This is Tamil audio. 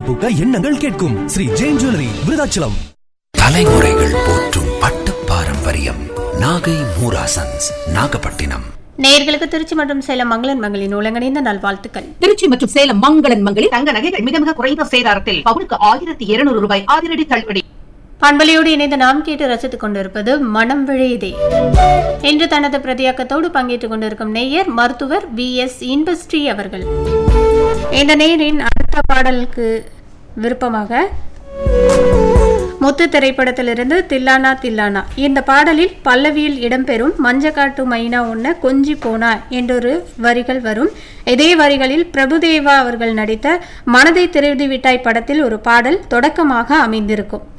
பூக்க எண்ணங்கள் கேட்கும் ஸ்ரீ ஜெயின் ஜுவல்லரி விருதாச்சலம் தலைமுறைகள் போற்றும் பட்டு பாரம்பரியம் நாகை மூராசன்ஸ் நாகப்பட்டினம் நேயர்களுக்கு திருச்சி மற்றும் சேலம் மங்களன் மங்களின் ஒழுங்கிணைந்த நல்வாழ்த்துக்கள் திருச்சி மற்றும் சேலம் மங்களன் மங்களில் தங்க நகைகள் மிக மிக குறைந்த சேதாரத்தில் பவுனுக்கு ஆயிரத்தி இருநூறு ரூபாய் அதிரடி தள்ளுபடி பண்பலையோடு இணைந்து நாம் கேட்டு ரசித்துக் கொண்டிருப்பது மனம் விழையுதே இன்று தனது பிரதியாக்கத்தோடு பங்கேற்றுக் கொண்டிருக்கும் நேயர் மருத்துவர் வி எஸ் இன்பஸ்ரீ அவர்கள் இந்த நேயரின் அடுத்த பாடலுக்கு விருப்பமாக முத்து திரைப்படத்திலிருந்து தில்லானா தில்லானா இந்த பாடலில் பல்லவியில் இடம்பெறும் மஞ்சக்காட்டு மைனா உன்ன கொஞ்சி போனா என்றொரு வரிகள் வரும் இதே வரிகளில் பிரபுதேவா அவர்கள் நடித்த மனதை திருடி விட்டாய் படத்தில் ஒரு பாடல் தொடக்கமாக அமைந்திருக்கும்